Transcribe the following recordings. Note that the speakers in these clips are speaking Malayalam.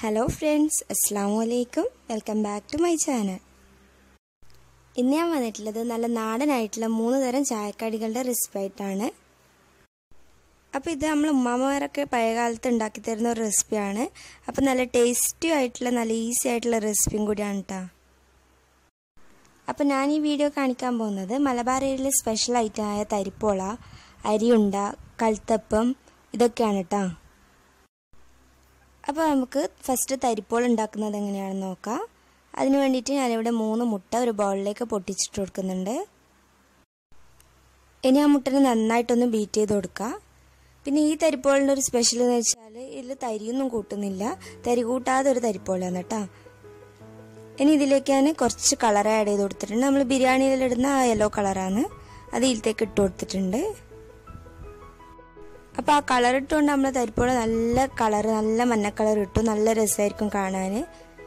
ഹലോ ഫ്രണ്ട്സ് അസ്സാം വലൈക്കും welcome back to my channel ഇന്ന് ഞാൻ വന്നിട്ടുള്ളത് നല്ല നാടനായിട്ടുള്ള മൂന്ന് തരം ചായക്കടികളുടെ റെസിപ്പി ആയിട്ടാണ് അപ്പോൾ ഇത് നമ്മൾ ഉമ്മാമ്മമാരൊക്കെ പഴയ കാലത്ത് ഉണ്ടാക്കി തരുന്ന ഒരു റെസിപ്പിയാണ് അപ്പോൾ നല്ല ടേസ്റ്റി ആയിട്ടുള്ള നല്ല ഈസി ആയിട്ടുള്ള റെസിപ്പിയും കൂടിയാണ് കേട്ടോ അപ്പോൾ ഞാൻ ഈ വീഡിയോ കാണിക്കാൻ പോകുന്നത് മലബാർ ഏരിയയിലെ സ്പെഷ്യൽ ഐറ്റമായ തരിപ്പോള അരിയുണ്ട കൽത്തപ്പം ഇതൊക്കെയാണ് കേട്ടോ അപ്പോൾ നമുക്ക് ഫസ്റ്റ് തരിപ്പോൾ ഉണ്ടാക്കുന്നത് എങ്ങനെയാണെന്ന് നോക്കാം അതിന് വേണ്ടിയിട്ട് ഞാനിവിടെ മൂന്ന് മുട്ട ഒരു ബൗളിലേക്ക് പൊട്ടിച്ചിട്ട് കൊടുക്കുന്നുണ്ട് ഇനി ആ മുട്ടനെ നന്നായിട്ടൊന്ന് ബീറ്റ് ചെയ്ത് കൊടുക്കുക പിന്നെ ഈ തരിപ്പോളിൻ്റെ ഒരു സ്പെഷ്യൽ എന്ന് വെച്ചാൽ ഇതിൽ തരിയൊന്നും കൂട്ടുന്നില്ല തരി കൂട്ടാതെ ഒരു തരിപ്പോളാണ് കേട്ടോ ഇനി ഇതിലേക്ക് ഞാൻ കുറച്ച് കളർ ആഡ് ചെയ്ത് കൊടുത്തിട്ടുണ്ട് നമ്മൾ ബിരിയാണിയിലിടുന്ന ആ യെല്ലോ കളറാണ് അത് ഇതിലേക്ക് ഇട്ട് കൊടുത്തിട്ടുണ്ട് അപ്പോൾ ആ കളർ ഇട്ടുകൊണ്ട് നമ്മൾ തരിപ്പോള നല്ല കളർ നല്ല മഞ്ഞ കളർ ഇട്ടു നല്ല രസമായിരിക്കും കാണാൻ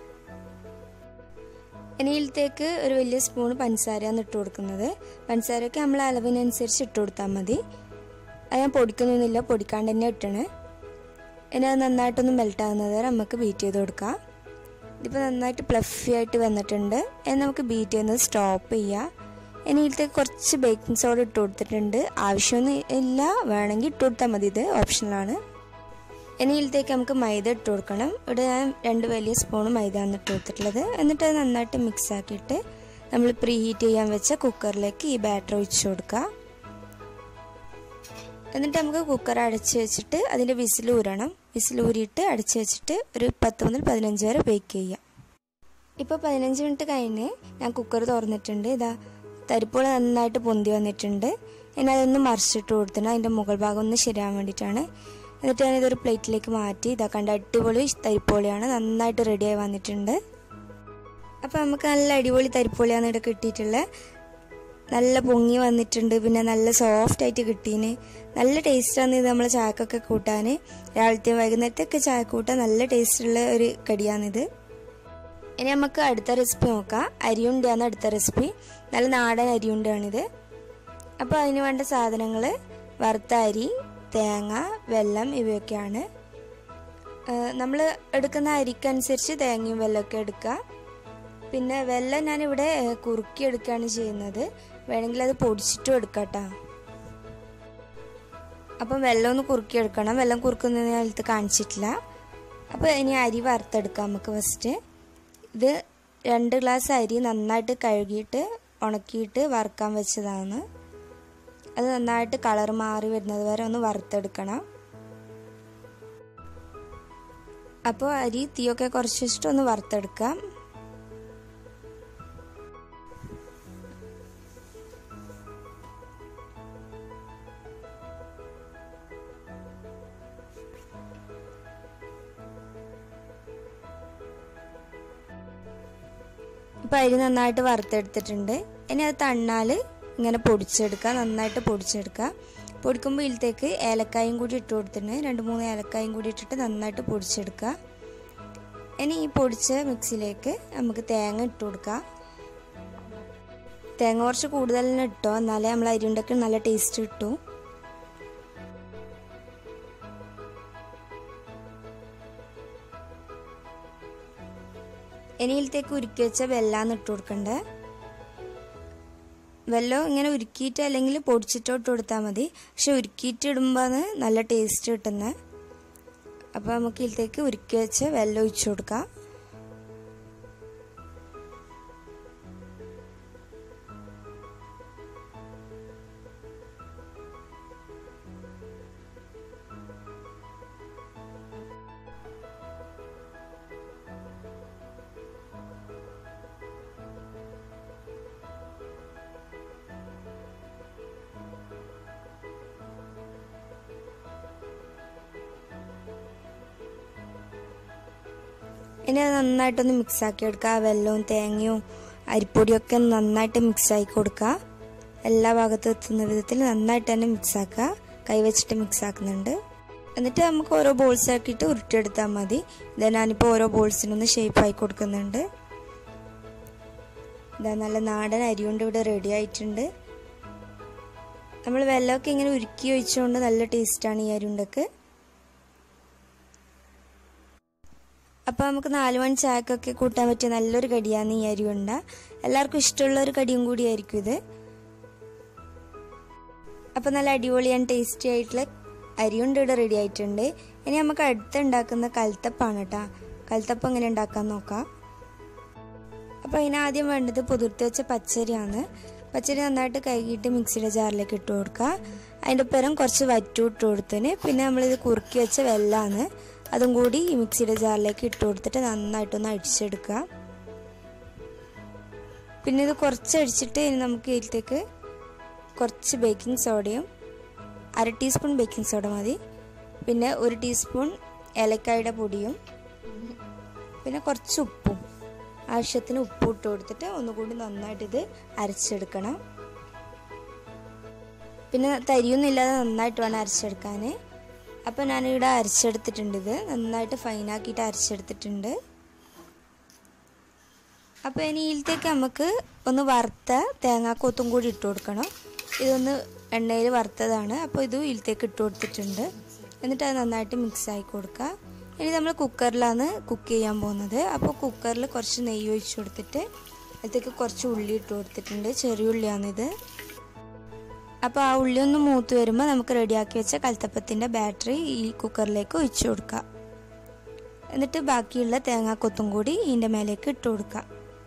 ഇനി ഇതിലേക്ക് ഒരു വലിയ സ്പൂൺ പഞ്ചസാരയാണ് ഇട്ട് കൊടുക്കുന്നത് പഞ്ചസാരയൊക്കെ നമ്മൾ അളവിനനുസരിച്ച് ഇട്ട് കൊടുത്താൽ മതി അത് ഞാൻ പൊടിക്കുന്നൊന്നുമില്ല പൊടിക്കാണ്ട് തന്നെ ഇട്ടണ് ഇനി അത് നന്നായിട്ടൊന്ന് മെൽറ്റ് ആകുന്നത് വരെ നമുക്ക് ബീറ്റ് ചെയ്ത് കൊടുക്കാം ഇതിപ്പോൾ നന്നായിട്ട് പ്ലഫി ആയിട്ട് വന്നിട്ടുണ്ട് ഇനി നമുക്ക് ബീറ്റ് ചെയ്യുന്നത് സ്റ്റോപ്പ് ചെയ്യുക ഇനി ഇതിലേക്ക് കുറച്ച് ബേക്കിംഗ് സോഡ ഇട്ട് കൊടുത്തിട്ടുണ്ട് ആവശ്യമൊന്നും ഇല്ല വേണമെങ്കിൽ ഇട്ട് കൊടുത്താൽ മതി ഇത് ഓപ്ഷനിലാണ് ഇനി ഇതിലേക്ക് നമുക്ക് മൈദ ഇട്ട് കൊടുക്കണം ഇവിടെ ഞാൻ രണ്ട് വലിയ സ്പൂൺ മൈദയാണ് ഇട്ട് കൊടുത്തിട്ടുള്ളത് എന്നിട്ട് അത് നന്നായിട്ട് മിക്സ് ആക്കിയിട്ട് നമ്മൾ പ്രീ ഹീറ്റ് ചെയ്യാൻ വെച്ച കുക്കറിലേക്ക് ഈ ബാറ്റർ ഒഴിച്ചു കൊടുക്കുക എന്നിട്ട് നമുക്ക് കുക്കർ അടച്ച് വെച്ചിട്ട് അതിൻ്റെ വിസിൽ ഊരണം വിസിൽ ഊരിയിട്ട് അടച്ച് വെച്ചിട്ട് ഒരു പത്ത് മുതൽ പതിനഞ്ച് വരെ ബേക്ക് ചെയ്യാം ഇപ്പോൾ പതിനഞ്ച് മിനിറ്റ് കഴിഞ്ഞ് ഞാൻ കുക്കർ തുറന്നിട്ടുണ്ട് ഇതാ തരിപ്പോൾ നന്നായിട്ട് പൊന്തി വന്നിട്ടുണ്ട് ഇനി അതൊന്ന് മറിച്ചിട്ട് കൊടുത്തിട്ട് അതിൻ്റെ മുകൾ ഭാഗം ഒന്ന് ശരിയാൻ വേണ്ടിയിട്ടാണ് എന്നിട്ട് ഞാനിതൊരു പ്ലേറ്റിലേക്ക് മാറ്റി ഇതാ കണ്ട അടിപൊളി തരിപ്പോളിയാണ് നന്നായിട്ട് റെഡിയായി വന്നിട്ടുണ്ട് അപ്പോൾ നമുക്ക് നല്ല അടിപൊളി തരിപ്പോളിയാണ് ഇവിടെ കിട്ടിയിട്ടുള്ളത് നല്ല പൊങ്ങി വന്നിട്ടുണ്ട് പിന്നെ നല്ല സോഫ്റ്റ് ആയിട്ട് കിട്ടീന് നല്ല ടേസ്റ്റാണ് ഇത് നമ്മൾ ചായക്കൊക്കെ കൂട്ടാൻ രാവിലത്തെ വൈകുന്നേരത്തെയൊക്കെ ചായ കൂട്ടാൻ നല്ല ടേസ്റ്റുള്ള ഒരു കടിയാണിത് ഇനി നമുക്ക് അടുത്ത റെസിപ്പി നോക്കാം അരിയുണ്ടയാണ് അടുത്ത റെസിപ്പി നല്ല നാടൻ അരിയുണ്ടാണിത് അപ്പോൾ അതിന് വേണ്ട സാധനങ്ങൾ വറുത്ത അരി തേങ്ങ വെള്ളം ഇവയൊക്കെയാണ് നമ്മൾ എടുക്കുന്ന അരിക്കനുസരിച്ച് തേങ്ങയും വെള്ളമൊക്കെ എടുക്കുക പിന്നെ വെള്ളം ഞാനിവിടെ കുറുക്കി എടുക്കുകയാണ് ചെയ്യുന്നത് വേണമെങ്കിൽ അത് പൊടിച്ചിട്ടും എടുക്കട്ടോ അപ്പം വെള്ളം ഒന്ന് കുറുക്കി എടുക്കണം വെള്ളം കുറുക്കുന്നത് ഞാൻ അടുത്ത് കാണിച്ചിട്ടില്ല അപ്പോൾ ഇനി അരി വറുത്തെടുക്കാം നമുക്ക് ഫസ്റ്റ് ഇത് രണ്ട് ഗ്ലാസ് അരി നന്നായിട്ട് കഴുകിയിട്ട് ഉണക്കിയിട്ട് വറുക്കാൻ വെച്ചതാണ് അത് നന്നായിട്ട് കളർ മാറി വരുന്നത് വരെ ഒന്ന് വറുത്തെടുക്കണം അപ്പോൾ അരി തീയൊക്കെ കുറച്ച് വെച്ചിട്ട് ഒന്ന് വറുത്തെടുക്കാം ഇപ്പോൾ അരി നന്നായിട്ട് വറുത്തെടുത്തിട്ടുണ്ട് ഇനി അത് തണ്ണാൽ ഇങ്ങനെ പൊടിച്ചെടുക്കുക നന്നായിട്ട് പൊടിച്ചെടുക്കുക പൊടിക്കുമ്പോൾ ഇതിലേക്ക് ഏലക്കായും കൂടി ഇട്ട് കൊടുത്തിട്ടുണ്ട് രണ്ട് മൂന്ന് ഏലക്കായും കൂടി ഇട്ടിട്ട് നന്നായിട്ട് പൊടിച്ചെടുക്കുക ഇനി ഈ പൊടിച്ച മിക്സിയിലേക്ക് നമുക്ക് തേങ്ങ ഇട്ട് കൊടുക്കുക തേങ്ങ കുറച്ച് കൂടുതൽ തന്നെ ഇട്ടോ എന്നാലേ നമ്മൾ അരിയുണ്ടൊക്കെ നല്ല ടേസ്റ്റ് കിട്ടും ഇനി ഇതിലേക്ക് ഉരുക്കി വെച്ച വെല്ലാന്ന് ഇട്ട് കൊടുക്കണ്ടേ വെള്ളം ഇങ്ങനെ ഉരുക്കിയിട്ട് അല്ലെങ്കിൽ പൊടിച്ചിട്ടോ ഇട്ട് കൊടുത്താൽ മതി പക്ഷെ ഉരുക്കിയിട്ട് ഇടുമ്പോൾ നല്ല ടേസ്റ്റ് കിട്ടുന്നത് അപ്പോൾ നമുക്ക് ഇതിലേക്ക് ഉരുക്കി വെച്ച് വെള്ളം ഒഴിച്ചു കൊടുക്കാം ഇനി അത് നന്നായിട്ടൊന്ന് മിക്സ് ആക്കി എടുക്കുക വെള്ളവും തേങ്ങയും അരിപ്പൊടിയൊക്കെ നന്നായിട്ട് മിക്സ് ആക്കി കൊടുക്കുക എല്ലാ ഭാഗത്തും എത്തുന്ന വിധത്തിൽ നന്നായിട്ട് തന്നെ മിക്സ് ആക്കുക കൈവച്ചിട്ട് മിക്സ് ആക്കുന്നുണ്ട് എന്നിട്ട് നമുക്ക് ഓരോ ബോൾസ് ആക്കിയിട്ട് ഉരുട്ടിയെടുത്താൽ മതി ഇതാ ഞാനിപ്പോൾ ഓരോ ബോൾസിനൊന്ന് ഷേപ്പ് ആയി കൊടുക്കുന്നുണ്ട് ഇതാ നല്ല നാടൻ അരി കൊണ്ട് ഇവിടെ റെഡി ആയിട്ടുണ്ട് നമ്മൾ വെള്ളമൊക്കെ ഇങ്ങനെ ഉരുക്കി ഒഴിച്ചുകൊണ്ട് നല്ല ടേസ്റ്റാണ് ഈ അരിയുണ്ടക്ക് അപ്പോൾ നമുക്ക് നാല് മണി ചായക്കൊക്കെ കൂട്ടാൻ പറ്റിയ നല്ലൊരു കടിയാണ് ഈ അരി ഉണ്ട എല്ലാവർക്കും ഇഷ്ടമുള്ള ഒരു കടിയും കൂടിയായിരിക്കും ഇത് അപ്പോൾ നല്ല അടിപൊളിയാണ് ടേസ്റ്റി ആയിട്ടുള്ള അരിയുണ്ട് ഇവിടെ റെഡി ആയിട്ടുണ്ട് ഇനി നമുക്ക് അടുത്ത് ഉണ്ടാക്കുന്ന കൽത്തപ്പാണ് കേട്ടോ കൽത്തപ്പം എങ്ങനെ ഉണ്ടാക്കാൻ നോക്കാം അപ്പോൾ അതിന് ആദ്യം വേണ്ടത് പുതിർത്തി വെച്ച പച്ചരിയാണ് പച്ചരി നന്നായിട്ട് കഴുകിയിട്ട് മിക്സിയുടെ ജാറിലേക്ക് ഇട്ട് കൊടുക്കുക അതിൻ്റെ ഒപ്പം കുറച്ച് വറ്റു ഇട്ട് കൊടുത്തതിന് പിന്നെ നമ്മളിത് കുറുക്കി വെച്ച വെള്ളമാണ് അതും കൂടി ഈ മിക്സിയുടെ ജാറിലേക്ക് ഇട്ട് കൊടുത്തിട്ട് നന്നായിട്ടൊന്ന് അടിച്ചെടുക്കുക പിന്നെ ഇത് കുറച്ച് അടിച്ചിട്ട് ഇനി നമുക്ക് ഇതിലേക്ക് കുറച്ച് ബേക്കിംഗ് സോഡയും അര ടീസ്പൂൺ ബേക്കിംഗ് സോഡ മതി പിന്നെ ഒരു ടീസ്പൂൺ ഏലക്കായുടെ പൊടിയും പിന്നെ കുറച്ച് ഉപ്പും ആവശ്യത്തിന് ഉപ്പ് ഇട്ട് കൊടുത്തിട്ട് ഒന്നുകൂടി നന്നായിട്ട് ഇത് അരച്ചെടുക്കണം പിന്നെ തരിയൊന്നും ഇല്ലാതെ നന്നായിട്ട് വേണം അരച്ചെടുക്കാൻ അപ്പോൾ ഞാനിവിടെ അരച്ചെടുത്തിട്ടുണ്ട് ഇത് നന്നായിട്ട് ഫൈനാക്കിയിട്ട് അരച്ചെടുത്തിട്ടുണ്ട് അപ്പോൾ ഇനി ഇതിലേക്ക് നമുക്ക് ഒന്ന് വറുത്ത തേങ്ങാക്കൊത്തും കൂടി ഇട്ട് കൊടുക്കണം ഇതൊന്ന് എണ്ണയിൽ വറുത്തതാണ് അപ്പോൾ ഇത് ഇതിലേക്ക് ഇട്ട് കൊടുത്തിട്ടുണ്ട് എന്നിട്ട് അത് നന്നായിട്ട് മിക്സ് ആക്കി കൊടുക്കുക ഇനി നമ്മൾ കുക്കറിലാണ് കുക്ക് ചെയ്യാൻ പോകുന്നത് അപ്പോൾ കുക്കറിൽ കുറച്ച് നെയ്യ് ഒഴിച്ച് കൊടുത്തിട്ട് അതിലേക്ക് കുറച്ച് ഉള്ളി ഇട്ട് കൊടുത്തിട്ടുണ്ട് ചെറിയ ഉള്ളിയാണിത് അപ്പോൾ ആ ഉള്ളി ഒന്ന് മൂത്ത് വരുമ്പോൾ നമുക്ക് റെഡിയാക്കി വെച്ച കൽത്തപ്പത്തിൻ്റെ ബാറ്ററി ഈ കുക്കറിലേക്ക് ഒഴിച്ചു കൊടുക്കുക എന്നിട്ട് ബാക്കിയുള്ള തേങ്ങാക്കൊത്തും കൂടി ഇതിൻ്റെ മേലേക്ക് ഇട്ട് കൊടുക്കുക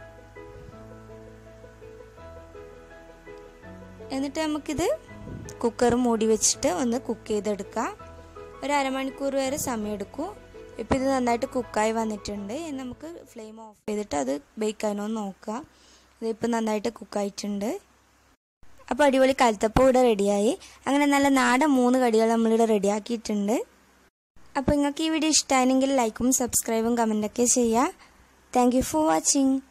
എന്നിട്ട് നമുക്കിത് കുക്കർ മൂടി വെച്ചിട്ട് ഒന്ന് കുക്ക് ചെയ്തെടുക്കാം ഒരു അരമണിക്കൂർ വരെ സമയം എടുക്കും ഇപ്പം ഇത് നന്നായിട്ട് കുക്കായി വന്നിട്ടുണ്ട് ഇനി നമുക്ക് ഫ്ലെയിം ഓഫ് ചെയ്തിട്ട് അത് ബേക്കാനോ നോക്കാം ഇതിപ്പോൾ നന്നായിട്ട് കുക്കായിട്ടുണ്ട് അപ്പോൾ അടിപൊളി കലത്തപ്പം ഇവിടെ റെഡിയായി അങ്ങനെ നല്ല നാടൻ മൂന്ന് കടികൾ നമ്മളിവിടെ റെഡിയാക്കിയിട്ടുണ്ട് അപ്പോൾ നിങ്ങൾക്ക് ഈ വീഡിയോ ഇഷ്ടമായെങ്കിൽ ലൈക്കും സബ്സ്ക്രൈബും കമൻറ്റൊക്കെ ചെയ്യുക താങ്ക് യു ഫോർ വാച്ചിങ്